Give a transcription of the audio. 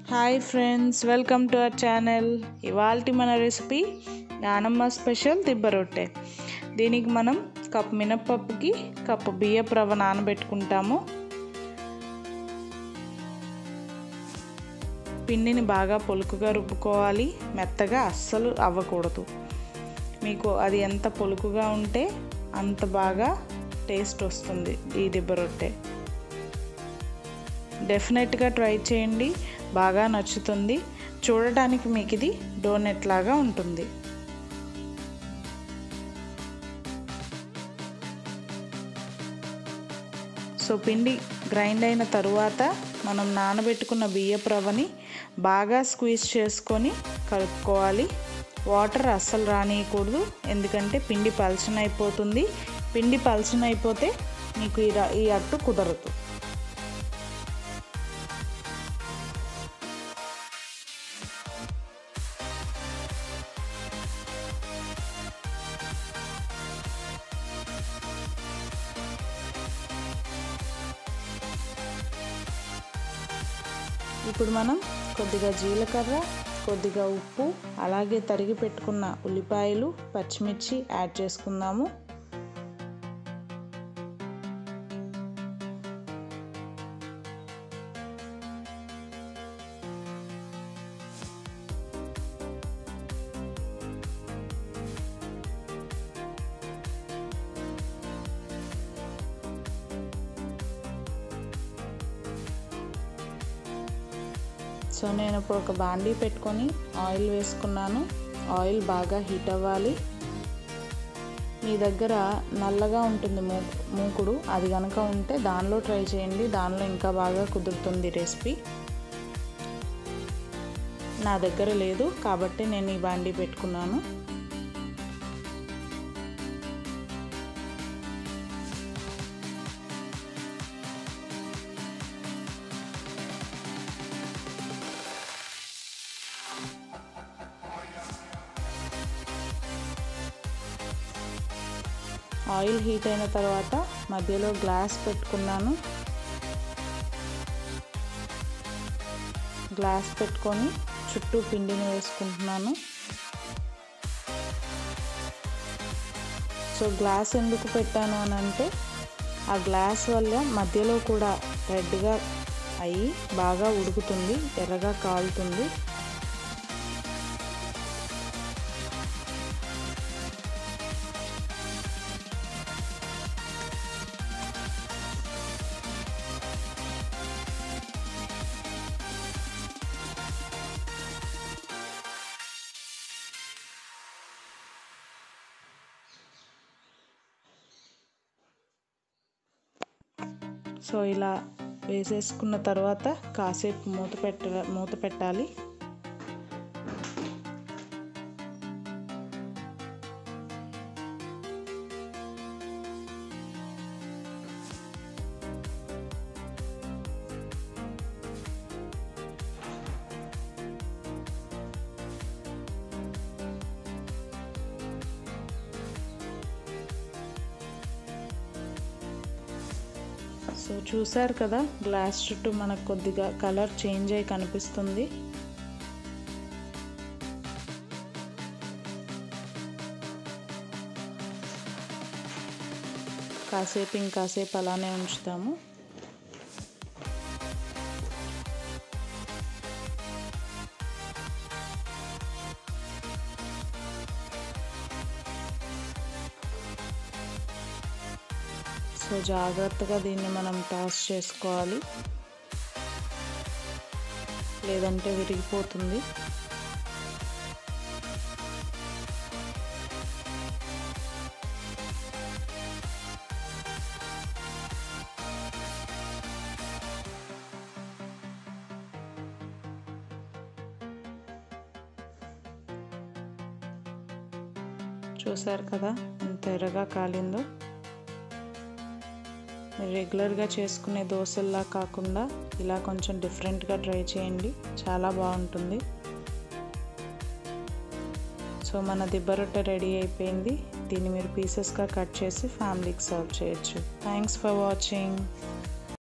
hi friends welcome to our channel ఇవాళ మన recipe నానమ్మ స్పెషల్ దిబ్బ రొట్టె దీనికి మనం కప్పు మినప్పప్పుకి కప్పు బియ్యపు రవ్వ నానబెట్టుకుంటాము పిండిని బాగా పొలుకుగా రుబ్బుకోవాలి మెత్తగా అస్సలు అవ్వకూడదు మీకు అది ఎంత పొలుకుగా ఉంటే అంత బాగా టేస్ట్ వస్తుంది ఈ దిబ్బ రొట్టె డెఫినెట్గా ట్రై చేయండి బాగా నచ్చుతుంది చూడటానికి మీకు ఇది డోనెట్ లాగా ఉంటుంది సో పిండి గ్రైండ్ అయిన తరువాత మనం నానబెట్టుకున్న బియ్యపు రవ్వని బాగా స్క్వీజ్ చేసుకొని కలుపుకోవాలి వాటర్ అస్సలు రానియకూడదు ఎందుకంటే పిండి పలచన అయిపోతుంది పిండి పలచన అయిపోతే మీకు ఈ ఈ అట్టు కుదరదు ఇప్పుడు మనం కొద్దిగా జీలకర్ర కొద్దిగా ఉప్పు అలాగే తరిగి పెట్టుకున్న ఉల్లిపాయలు పచ్చిమిర్చి యాడ్ చేసుకుందాము సో నేను ఇప్పుడు ఒక బాండీ పెట్టుకొని ఆయిల్ వేసుకున్నాను ఆయిల్ బాగా హీట్ అవ్వాలి మీ దగ్గర నల్లగా ఉంటుంది మూ మూకుడు అది కనుక ఉంటే దానిలో ట్రై చేయండి దానిలో ఇంకా బాగా కుదురుతుంది రెసిపీ నా దగ్గర లేదు కాబట్టి నేను ఈ బాండీ పెట్టుకున్నాను ఆయిల్ హీట్ అయిన తర్వాత మధ్యలో గ్లాస్ పెట్టుకున్నాను గ్లాస్ పెట్టుకొని చుట్టూ పిండిని వేసుకుంటున్నాను సో గ్లాస్ ఎందుకు పెట్టాను అని అంటే ఆ గ్లాస్ వల్ల మధ్యలో కూడా రెడ్గా అయ్యి బాగా ఉడుకుతుంది ఎర్రగా కాలుతుంది సో ఇలా వేసేసుకున్న తర్వాత కాసేపు మూత పెట్ట మూత పెట్టాలి సో చూసారు కదా గ్లాస్ చుట్టూ మనకు కొద్దిగా కలర్ చేంజ్ అయి కనిపిస్తుంది కాసేపు ఇంకాసేపు అలానే ఉంచుతాము సో జాగ్రత్తగా దీన్ని మనం టాస్ చేసుకోవాలి లేదంటే విరిగిపోతుంది చూసారు కదా ఎంత ఎర్రగా కాలిందో మీరు రెగ్యులర్గా చేసుకునే దోశల్లా కాకుండా ఇలా కొంచెం డిఫరెంట్గా ట్రై చేయండి చాలా బాగుంటుంది సో మన దిబ్బ రొట్టె రెడీ అయిపోయింది దీన్ని మీరు పీసెస్గా కట్ చేసి ఫ్యామిలీకి సర్వ్ చేయొచ్చు థ్యాంక్స్ ఫర్ వాచింగ్